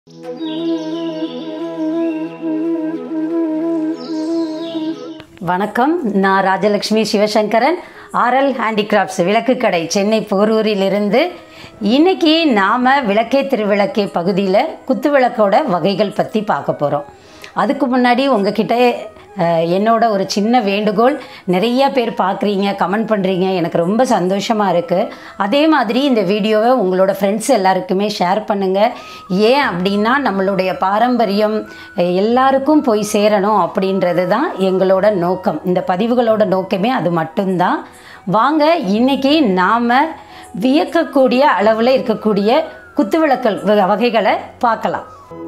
வணக்கம் நான் Rajalakshmi Sivasankaran RL handicrafts விளக்கு கடை சென்னை போரூரிலிருந்து இன்னைக்கு நாம் விளக்கே திருவிளக்கே பகுதியில் குத்துவிளக்கோட வகைகள் பற்றி பார்க்க போகிறோம் அதுக்கு முன்னாடி உங்ககிட்ட அஹ், என்னோட ஒரு சின்ன வேண்டுகோள் நிறைய பேர் பார்க்குறீங்க கமெண்ட் பண்ணுறீங்க எனக்கு ரொம்ப சந்தோஷமாக இருக்குது அதே மாதிரி இந்த வீடியோவை உங்களோட ஃப்ரெண்ட்ஸ் எல்லாருக்குமே ஷேர் பண்ணுங்கள் ஏன் அப்படின்னா நம்மளுடைய பாரம்பரியம் அஹ், எல்லாருக்கும் போய் சேரணும் அப்படின்றது தான் எங்களோட நோக்கம் இந்த பதிவுகளோட நோக்கமே அது மட்டும்தான் வாங்க இன்னைக்கு நாம் வியக்கக்கூடிய அளவில் இருக்கக்கூடிய குத்துவிளக்கல் வ- வகைகளை பார்க்கலாம்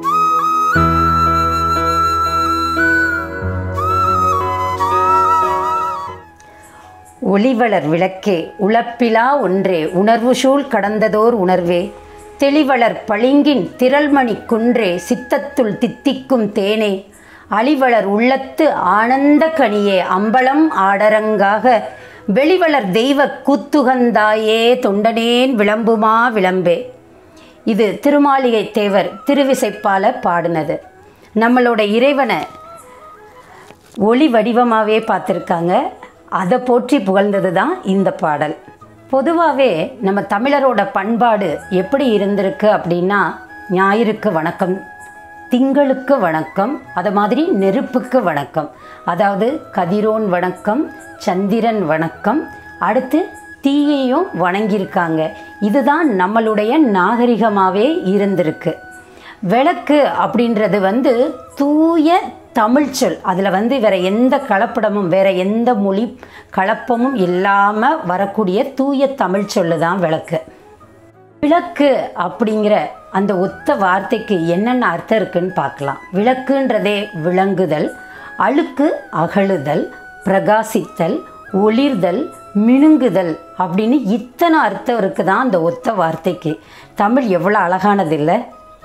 ஒளிவளர் விளக்கே உழப்பிலா ஒன்றே உணர்வு சூழ் கடந்ததோர் உணர்வே தெளிவளர் பளிங்கின் திரள்மணி குன்றே சித்தத்துள் தித்திக்கும் தேனே அழிவளர் உள்ளத்து ஆனந்த கனியே அம்பலம் ஆடரங்காக வெளிவளர் தெய்வ கூத்துகந்தாயே தொண்டனேன் விளம்புமா விளம்பே இது திருமாளிகை தேவர் திருவிசைப்பால பாடினது நம்மளோட இறைவனை ஒளி வடிவமாகவே பார்த்துருக்காங்க அதை போற்றி புகழ்ந்தது தான் இந்த பாடல் பொதுவாகவே நம்ம தமிழரோட பண்பாடு எப்படி இருந்திருக்கு அப்படின்னா ஞாயிறுக்கு வணக்கம் திங்களுக்கு வணக்கம் அது மாதிரி நெருப்புக்கு வணக்கம் அதாவது கதிரோன் வணக்கம் சந்திரன் வணக்கம் அடுத்து தீயையும் வணங்கியிருக்காங்க இதுதான் நம்மளுடைய நாகரிகமாகவே இருந்திருக்கு விளக்கு அப்படின்றது வந்து தூய தமிழ் சொல் அதில் வந்து வேற எந்த கலப்படமும் வேற எந்த மொழி கலப்பமும் இல்லாமல் வரக்கூடிய தூய தமிழ் சொல்லு தான் விளக்கு விளக்கு அப்படிங்கிற அந்த ஒத்த வார்த்தைக்கு என்னென்ன அர்த்தம் இருக்குன்னு பார்க்கலாம் விளக்குன்றதே விளங்குதல் அழுக்கு அகழுதல் பிரகாசித்தல் ஒளிர்தல் மினுங்குதல் அப்படின்னு இத்தனை அர்த்தம் இருக்குதான் அந்த ஒத்த வார்த்தைக்கு தமிழ் எவ்வளோ அழகானது இல்லை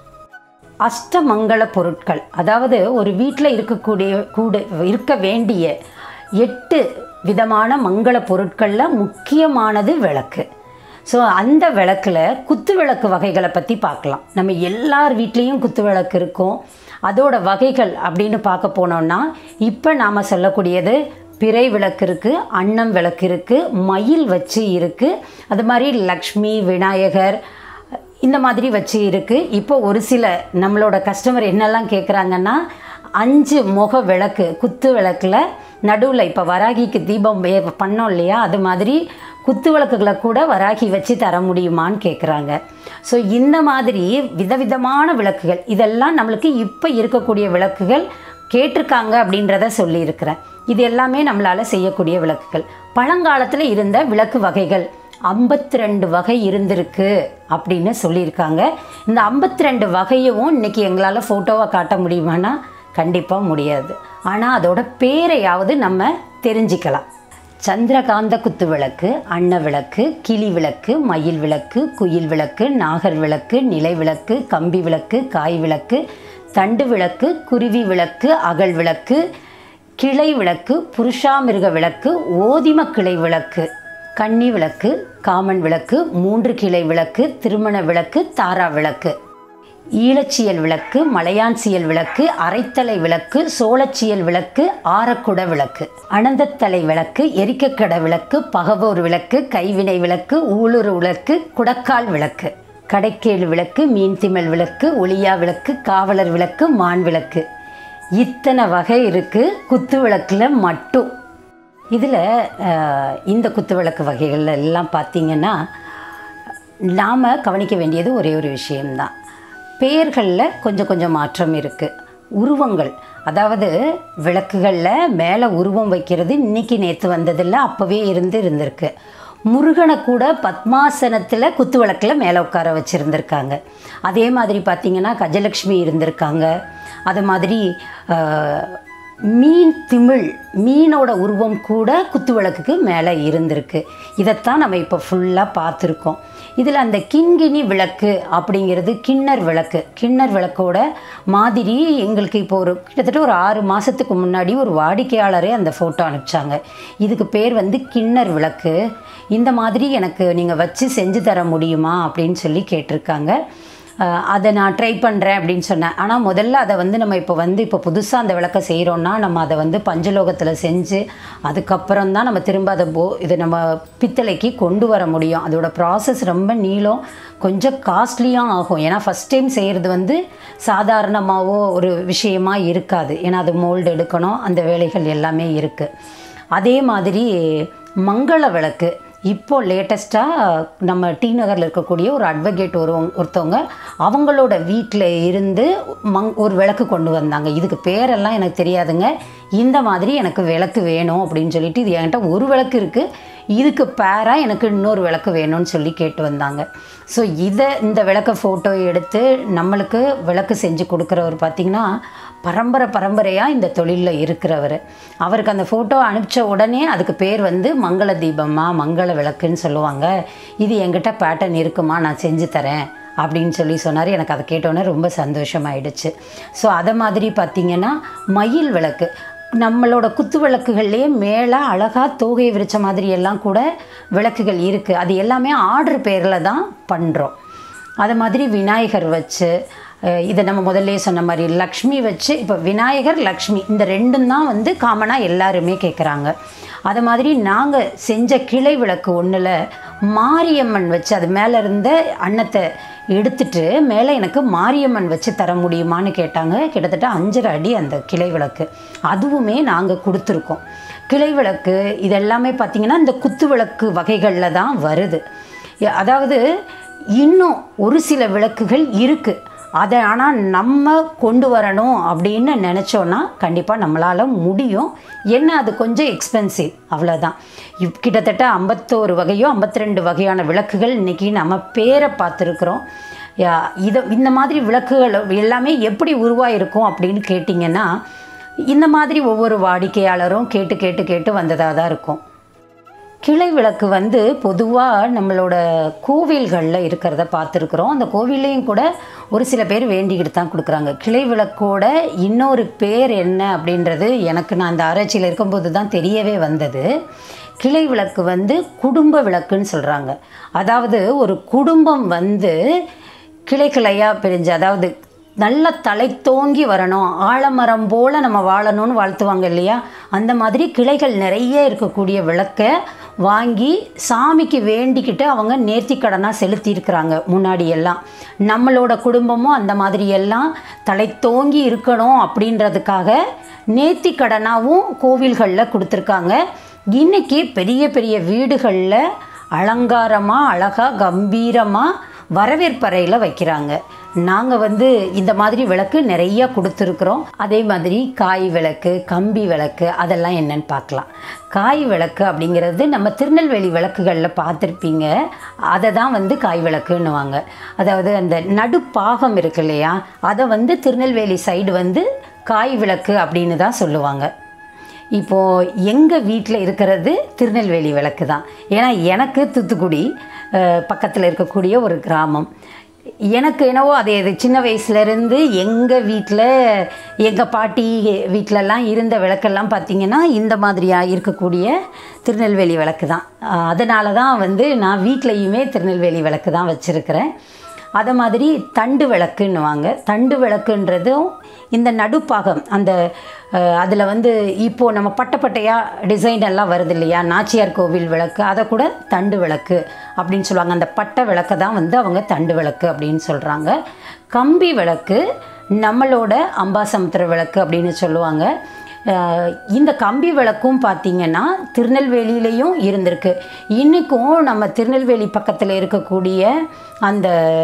அஷ்டமங்கல பொருட்கள் அதாவது ஒரு வீட்டில் இருக்கக்கூடிய கூட இருக்க வேண்டிய எட்டு விதமான மங்கள பொருட்களில் முக்கியமானது விளக்கு ஸோ அந்த விளக்கில் குத்து விளக்கு வகைகளை பற்றி பார்க்கலாம் நம்ம எல்லார் வீட்லேயும் குத்து விளக்கு இருக்கும் அதோட வகைகள் அப்படின்னு பார்க்க போனோம்னா இப்போ நாம் சொல்லக்கூடியது பிறை விளக்கு இருக்குது அன்னம் விளக்கு இருக்குது மயில் வச்சு இருக்குது அது மாதிரி லக்ஷ்மி விநாயகர் இந்த மாதிரி வச்சு இருக்குது இப்போ ஒரு சில நம்மளோட கஸ்டமர் என்னெல்லாம் கேட்குறாங்கன்னா அஞ்சு முக விளக்கு குத்து விளக்கில் நடுவில் இப்போ வராகிக்கு தீபம் வே- பண்ணோம் இல்லையா அது மாதிரி குத்து விளக்குகளை கூட வராகி வச்சு தர முடியுமான்னு கேட்குறாங்க ஸோ இந்த மாதிரி விதவிதமான விளக்குகள் இதெல்லாம் நம்மளுக்கு இப்போ இருக்கக்கூடிய விளக்குகள் கேட்டிருக்காங்க அப்படின்றத சொல்லியிருக்கிறேன் இது எல்லாமே நம்மளால் செய்யக்கூடிய விளக்குகள் பழங்காலத்தில் இருந்த விளக்கு வகைகள் ஐம்பத்தி ரெண்டு வகை இருந்திருக்கு அப்படின்னு சொல்லியிருக்காங்க இந்த ஐம்பத்தி ரெண்டு வகையவும் இன்னைக்கு எங்களால் ஃபோட்டோவாக காட்ட முடியுமானா கண்டிப்பாக முடியாது ஆனால் அதோட பேரையாவது நம்ம தெரிஞ்சுக்கலாம் சந்திரகாந்த குத்து விளக்கு அன்ன விளக்கு கிளி விளக்கு மயில் விளக்கு குயில் விளக்கு நாகர் விளக்கு நிலை விளக்கு கம்பி விளக்கு காய் விளக்கு தண்டு விளக்கு குருவி விளக்கு அகல் விளக்கு கிளை விளக்கு புருஷாமிருக விளக்கு ஓதிம கிளை விளக்கு கன்னி விளக்கு காமன் விளக்கு மூன்று கிளை விளக்கு திருமண விளக்கு தாரா விளக்கு ஈழச்சியல் விளக்கு மலையான்சியல் விளக்கு அரைத்தலை விளக்கு சோளச்சியல் விளக்கு ஆரக்குட விளக்கு அனந்தத்தலை விளக்கு எரிக்கக்கட விளக்கு பகவோர் விளக்கு கைவினை விளக்கு ஊளுரு விளக்கு குடக்கால் விளக்கு கடைக்கேழு விளக்கு மீன்திமல் விளக்கு ஒளியா விளக்கு காவலர் விளக்கு மான் விளக்கு இத்தனை வகை இருக்குது குத்து விளக்கில் மட்டும் இதில் இந்த குத்துவிளக்கு வகைகள் எல்லாம் பார்த்தீங்கன்னா நாம் கவனிக்க வேண்டியது ஒரே ஒரு விஷயம்தான் பெயர்களில் கொஞ்சம் கொஞ்சம் மாற்றம் இருக்குது உருவங்கள் அதாவது விளக்குகளில் மேலே உருவம் வைக்கிறது இன்னைக்கு நேற்று வந்ததில்ல அப்போவே இருந்து இருந்திருக்கு முருகனை கூட பத்மாசனத்தில் குத்து விளக்கில் மேலே உட்கார வச்சுருந்துருக்காங்க அதே மாதிரி பார்த்திங்கன்னா கஜலக்ஷ்மி இருந்திருக்காங்க அது மாதிரி ஆஹ், மீன் திமிழ் மீனோட உருவம் கூட குத்து விளக்குக்கு மேலே இருந்திருக்கு இதைத்தான் நம்ம இப்போ ஃபுல்லாக பார்த்துருக்கோம் இதில் அந்த கிண்கிணி விளக்கு அப்படிங்கிறது கிண்ணர் விளக்கு கிண்ணர் விளக்கோட மாதிரி எங்களுக்கு இப்போ ஒரு கிட்டத்தட்ட ஒரு ஆறு மாதத்துக்கு முன்னாடி ஒரு வாடிக்கையாளரே அந்த ஃபோட்டோ அனுப்பிச்சாங்க இதுக்கு பேர் வந்து கிண்ணர் விளக்கு இந்த மாதிரி எனக்கு நீங்கள் வச்சு செஞ்சு தர முடியுமா அப்படின்னு சொல்லி கேட்டிருக்காங்க அஹ், அதை நான் ட்ரை பண்ணுறேன் அப்படின்னு சொன்னேன் ஆனால் முதல்ல அதை வந்து நம்ம இப்போ வந்து இப்போ புதுசாக அந்த விளக்கை செய்கிறோன்னா நம்ம அதை வந்து பஞ்சலோகத்தில் செஞ்சு அதுக்கப்புறம் தான் நம்ம திரும்ப அதை போ இதை நம்ம பித்தளைக்கு கொண்டு வர முடியும் அதோட ப்ராசஸ் ரொம்ப நீளம் கொஞ்சம் காஸ்ட்லியாக ஆகும் ஏன்னா ஃபஸ்ட் டைம் செய்கிறது வந்து சாதாரணமாகவோ ஒரு விஷயமா இருக்காது ஏன்னா அது மோல்டு எடுக்கணும் அந்த வேலைகள் எல்லாமே இருக்குது அதே மாதிரி மங்கள விளக்கு இப்போ லேட்டஸ்ட்டாக நம்ம டி நகரில் இருக்கக்கூடிய ஒரு அட்வொகேட் ஒரு ஒருத்தவங்க அவங்களோட வீட்டில் இருந்து மங் ஒரு விளக்கு கொண்டு வந்தாங்க இதுக்கு பேரெல்லாம் எனக்கு தெரியாதுங்க இந்த மாதிரி எனக்கு விளக்கு வேணும் அப்படின்னு சொல்லிட்டு இது என்கிட்ட ஒரு விளக்கு இருக்குது இதுக்கு பேராக எனக்கு இன்னொரு விளக்கு வேணும்னு சொல்லி கேட்டு வந்தாங்க ஸோ இதை இந்த விளக்க ஃபோட்டோ எடுத்து நம்மளுக்கு விளக்கு செஞ்சு கொடுக்குறவர் பார்த்திங்கன்னா பரம்பரை பரம்பரையாக இந்த தொழிலில் இருக்கிறவர் அவருக்கு அந்த ஃபோட்டோ அனுப்பிச்ச உடனே அதுக்கு பேர் வந்து மங்கள தீபம்மா மங்கள விளக்குன்னு சொல்லுவாங்க இது என்கிட்ட பேட்டர்ன் இருக்குமா நான் செஞ்சு தரேன் அப்படின்னு சொல்லி சொன்னார் எனக்கு அதை கேட்டோன்னே ரொம்ப சந்தோஷமாயிடுச்சு ஸோ அதை மாதிரி பார்த்திங்கன்னா மயில் விளக்கு நம்மளோட குத்து விளக்குகள்லேயே மேலே அழகாக தோகை விரிச்ச மாதிரி எல்லாம் கூட விளக்குகள் இருக்குது அது எல்லாமே ஆர்டர் பேரில் தான் பண்ணுறோம் அது மாதிரி விநாயகர் வச்சு அஹ், இதை நம்ம முதல்ல சொன்ன மாதிரி லக்ஷ்மி வச்சு இப்போ விநாயகர் லக்ஷ்மி இந்த ரெண்டும் தான் வந்து காமனாக எல்லாருமே கேட்குறாங்க அது மாதிரி நாங்கள் செஞ்ச கிளை விளக்கு ஒன்றில் மாரியம்மன் வச்சு அது மேலே இருந்த அன்னத்தை எடுத்துட்டு மேலே எனக்கு மாரியம்மன் வச்சு தர முடியுமான்னு கேட்டாங்க கிட்டத்தட்ட அஞ்சரை அடி அந்த கிளை விளக்கு அதுவுமே நாங்கள் கொடுத்துருக்கோம் கிளை விளக்கு இதெல்லாமே பார்த்திங்கன்னா இந்த குத்து விளக்கு வகைகளில் தான் வருது எ- அதாவது இன்னும் ஒரு சில விளக்குகள் இருக்குது அதை ஆனால் நம்ம கொண்டு வரணும் அப்படின்னு நினச்சோன்னா கண்டிப்பாக நம்மளால் முடியும் என்ன அது கொஞ்சம் எக்ஸ்பென்சிவ் அவ்வளோதான் இப் கிட்டத்தட்ட ஐம்பத்தோரு வகையோ ஐம்பத்தி ரெண்டு வகையான விளக்குகள் இன்றைக்கி நம்ம பேரை பார்த்துருக்குறோம் யா- இதை இந்த மாதிரி விளக்குகள் எல்லாமே எப்படி உருவாயிருக்கும் அப்படின்னு கேட்டிங்கன்னா இந்த மாதிரி ஒவ்வொரு வாடிக்கையாளரும் கேட்டு கேட்டு கேட்டு வந்ததாக தான் இருக்கும் கிளை விளக்கு வந்து பொதுவாக நம்மளோட கோவில்களில் இருக்கிறத பார்த்துருக்குறோம் அந்த கோவில்லையும் கூட ஒரு சில பேர் வேண்டிக்கிட்டு தான் கொடுக்குறாங்க கிளை விளக்கோட இன்னொரு பேர் என்ன அப்படின்றது எனக்கு நான் அந்த ஆராய்ச்சியில் இருக்கும்போது தான் தெரியவே வந்தது கிளை விளக்கு வந்து குடும்ப விளக்குன்னு சொல்கிறாங்க அதாவது ஒரு குடும்பம் வந்து கிளை கிளையாக பிரிஞ்சு அதாவது நல்ல தலை தோங்கி வரணும் ஆலமரம் போல் நம்ம வாழணும்னு வாழ்த்துவாங்க இல்லையா அந்த மாதிரி கிளைகள் நிறைய இருக்கக்கூடிய விளக்கை வாங்கி சாமிக்கு வேண்டிக்கிட்டு அவங்க நேர்த்திக்கடனாக செலுத்தியிருக்கிறாங்க முன்னாடி எல்லாம் நம்மளோட குடும்பமும் அந்த மாதிரி எல்லாம் தலை தோங்கி இருக்கணும் அப்படின்றதுக்காக நேர்த்திக்கடனாகவும் கோவில்களில் கொடுத்துருக்காங்க இன்னைக்கு பெரிய பெரிய வீடுகளில் அலங்காரமாக அழகாக கம்பீரமாக வரவேற்பறையில் வைக்கிறாங்க நாங்கள் வந்து இந்த மாதிரி விளக்கு நிறைய கொடுத்துருக்குறோம் அதே மாதிரி காய் விளக்கு கம்பி விளக்கு அதெல்லாம் என்னன்னு பார்க்கலாம் காய் விளக்கு அப்படிங்கிறது நம்ம திருநெல்வேலி விளக்குகளில் பார்த்துருப்பீங்க அதை தான் வந்து காய் விளக்குன்னுவாங்க அதாவது அந்த நடுப்பாகம் இருக்கு இல்லையா அதை வந்து திருநெல்வேலி சைடு வந்து காய் விளக்கு அப்படின்னு தான் சொல்லுவாங்க இப்போது எங்கள் வீட்டில் இருக்கிறது திருநெல்வேலி விளக்கு தான் ஏன்னா எனக்கு தூத்துக்குடி பக்கத்தில் இருக்கக்கூடிய ஒரு கிராமம் எனக்கு என்னவோ அது இது சின்ன வயசுலேருந்து எங்கள் வீட்டில் எங்கள் பாட்டி வீட்டிலலாம் இருந்த விளக்கெல்லாம் பார்த்திங்கன்னா இந்த மாதிரியாக இருக்கக்கூடிய திருநெல்வேலி விளக்கு தான் அதனால தான் வந்து நான் வீட்லேயுமே திருநெல்வேலி விளக்கு தான் வச்சுருக்கிறேன் அதை மாதிரி தண்டு விளக்குன்னுவாங்க தண்டு விளக்குன்றதும் இந்த நடுப்பாகம் அந்த அதில் வந்து இப்போது நம்ம பட்டப்பட்டையாக டிசைன் எல்லாம் வருது இல்லையா நாச்சியார் கோவில் விளக்கு அதை கூட தண்டு விளக்கு அப்படின்னு சொல்லுவாங்க அந்த பட்டை விளக்கை தான் வந்து அவங்க தண்டு விளக்கு அப்படின்னு சொல்கிறாங்க கம்பி விளக்கு நம்மளோட அம்பாசமுத்திர விளக்கு அப்படின்னு சொல்லுவாங்க அஹ் இந்த கம்பி விளக்கும் பார்த்திங்கன்னா திருநெல்வேலியிலையும் இருந்திருக்கு இன்றைக்கும் நம்ம திருநெல்வேலி பக்கத்தில் இருக்கக்கூடிய அந்த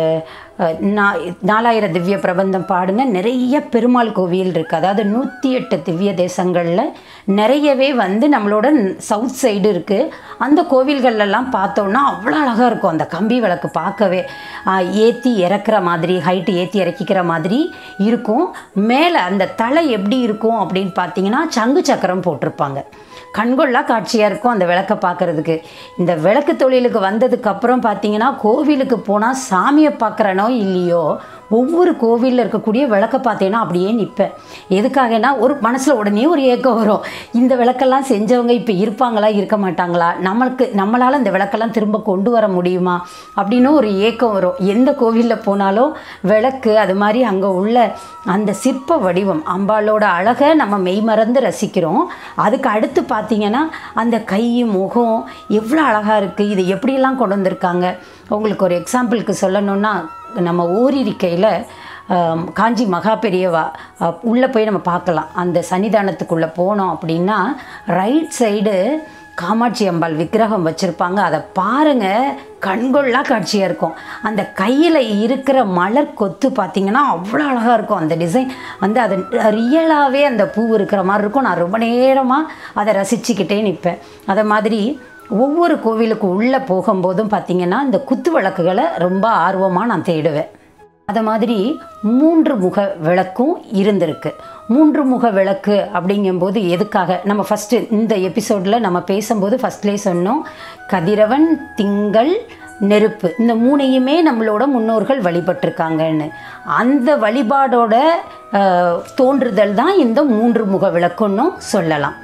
அஹ், நா நாலாயிர திவ்ய பிரபந்தம் பாடின நிறைய பெருமாள் கோவில் இருக்குது அதாவது நூற்றி எட்டு திவ்ய தேசங்களில் நிறையவே வந்து நம்மளோட சவுத் சைடு இருக்குது அந்த கோவில்கள்லாம் பார்த்தோன்னா அவ்வளோ அழகாக இருக்கும் அந்த கம்பி விளக்கு பார்க்கவே ஏற்றி இறக்குற மாதிரி ஹைட்டு ஏற்றி இறக்கிக்கிற மாதிரி இருக்கும் மேலே அந்த தலை எப்படி இருக்கும் அப்படின்னு பார்த்தீங்கன்னா சங்கு சக்கரம் போட்டிருப்பாங்க கண்கொள்ளா காட்சியாக இருக்கும் அந்த விளக்கை பார்க்குறதுக்கு இந்த விளக்கு தொழிலுக்கு வந்ததுக்கு அப்புறம் பார்த்தீங்கன்னா கோவிலுக்கு போனால் சாமியை பார்க்குறனோ இல்லையோ ஒவ்வொரு கோவிலில் இருக்கக்கூடிய விளக்கை பார்த்தீங்கன்னா அப்படியே நிற்பேன் எதுக்காகனா ஒரு மனசில் உடனே ஒரு ஏக்கம் வரும் இந்த விளக்கெல்லாம் செஞ்சவங்க இப்போ இருப்பாங்களா இருக்க மாட்டாங்களா நம்மளுக்கு நம்மளால் இந்த விளக்கெல்லாம் திரும்ப கொண்டு வர முடியுமா அப்படின்னு ஒரு ஏக்கம் வரும் எந்த கோவிலில் போனாலும் விளக்கு அது மாதிரி அங்கே உள்ள அந்த சிற்ப வடிவம் அம்பாளோட அழகை நம்ம மெய்மறந்து ரசிக்கிறோம் அதுக்கு அடுத்து பார்த்தீங்கன்னா அந்த கை முகம் எவ்வளோ அழகாக இருக்குது இது எப்படியெல்லாம் கொண்டு வந்திருக்காங்க உங்களுக்கு ஒரு எக்ஸாம்பிளுக்கு சொல்லணும்னா நம்ம ஓரிருக்கையில் ஆம், காஞ்சி மகா பெரியவா உள்ளே போய் நம்ம பார்க்கலாம் அந்த சன்னிதானத்துக்குள்ளே போனோம் அப்படின்னா ரைட் சைடு காமாட்சி அம்பாள் விக்கிரகம் வச்சுருப்பாங்க அதை பாருங்க கண்கொள்ளா காட்சியாக இருக்கும் அந்த கையில் இருக்கிற மலர் கொத்து பார்த்திங்கன்னா அவ்வளோ அழகாக இருக்கும் அந்த டிசைன் வந்து அது ரியலாகவே அந்த பூ இருக்கிற மாதிரி இருக்கும் நான் ரொம்ப நேரமாக அதை ரசிச்சுக்கிட்டே நிற்பேன் அதை மாதிரி ஒவ்வொரு கோவிலுக்கு உள்ளே போகும்போதும் பார்த்திங்கன்னா இந்த குத்து விளக்குகளை ரொம்ப ஆர்வமாக நான் தேடுவேன் அதை மாதிரி மூன்று முக விளக்கும் இருந்திருக்கு மூன்று முக விளக்கு அப்படிங்கும்போது எதுக்காக நம்ம ஃபஸ்ட்டு இந்த எபிசோடில் நம்ம பேசும்போது ஃபஸ்ட்லேயே சொன்னோம் கதிரவன் திங்கள் நெருப்பு இந்த மூணையுமே நம்மளோட முன்னோர்கள் வழிபட்டிருக்காங்கன்னு அந்த வழிபாடோட அஹ், தோன்றுதல் தான் இந்த மூன்று முக விளக்குன்னும் சொல்லலாம்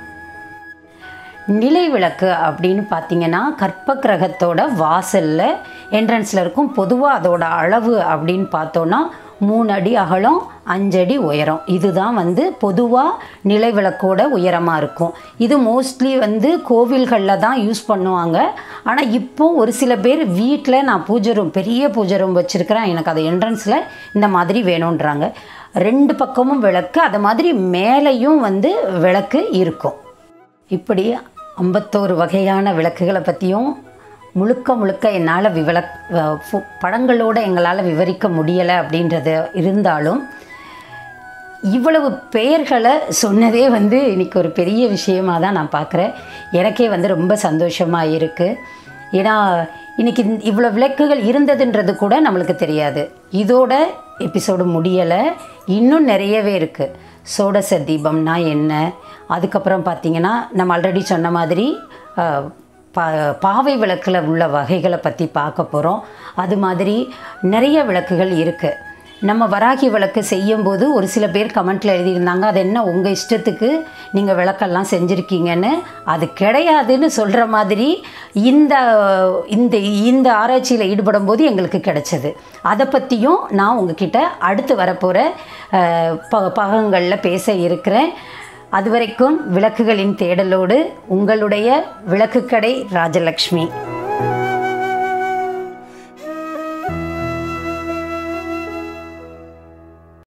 நிலை விளக்கு அப்படின்னு பார்த்தீங்கன்னா கற்ப கிரகத்தோட வாசலில் என்ட்ரன்ஸில் இருக்கும் பொதுவாக அதோட அளவு அப்படின்னு பார்த்தோன்னா மூணு அடி அகலம் அஞ்சடி உயரம் இதுதான் வந்து பொதுவாக நிலை விளக்கோட உயரமாக இருக்கும் இது மோஸ்ட்லி வந்து கோவில்களில் தான் யூஸ் பண்ணுவாங்க ஆனால் இப்போ ஒரு சில பேர் வீட்டில் நான் பூஜை ரூம் பெரிய பூஜை ரூம் வச்சுருக்கிறேன் எனக்கு அது என்ட்ரன்ஸில் இந்த மாதிரி வேணுன்றாங்க ரெண்டு பக்கமும் விளக்கு அது மாதிரி மேலேயும் வந்து விளக்கு இருக்கும் இப்படி ஐம்பத்தோரு வகையான விளக்குகளை பற்றியும் முழுக்க முழுக்க என்னால் விவளக் வ- ஃபு- படங்களோட எங்களால் விவரிக்க முடியலை அப்படின்றது இருந்தாலும் இவ்வளவு பெயர்களை சொன்னதே வந்து இன்னைக்கு ஒரு பெரிய விஷயமா தான் நான் பார்க்குறேன் எனக்கே வந்து ரொம்ப சந்தோஷமாக இருக்குது ஏன்னா இன்னைக்கு இந்த- இவ்வளோ விளக்குகள் இருந்ததுன்றது கூட நம்மளுக்கு தெரியாது இதோட எபிசோடு முடியலை இன்னும் நிறையவே இருக்குது சோடச தீபம்னா என்ன அதுக்கப்புறம் பார்த்தீங்கன்னா நம்ம ஆல்ரெடி சொன்ன மாதிரி அஹ், பா பாவை விளக்கில் உள்ள வகைகளை பற்றி பார்க்க போகிறோம் அது மாதிரி நிறைய விளக்குகள் இருக்குது நம்ம வராகி விளக்கு செய்யும்போது ஒரு சில பேர் கமெண்ட்டில் எழுதியிருந்தாங்க அது என்ன உங்கள் இஷ்டத்துக்கு நீங்கள் விளக்கெல்லாம் செஞ்சுருக்கீங்கன்னு அது கிடையாதுன்னு சொல்கிற மாதிரி இந்த இந்த இந்த ஆராய்ச்சியில் ஈடுபடும் போது எங்களுக்கு கிடைச்சது அதை பற்றியும் நான் உங்ககிட்ட அடுத்து வரப்போகிற அஹ், ப பகங்களில் பேச இருக்கிறேன் அதுவரைக்கும் விளக்குகளின் தேடலோடு உங்களுடைய விளக்குக்கடை ராஜலக்ஷ்மி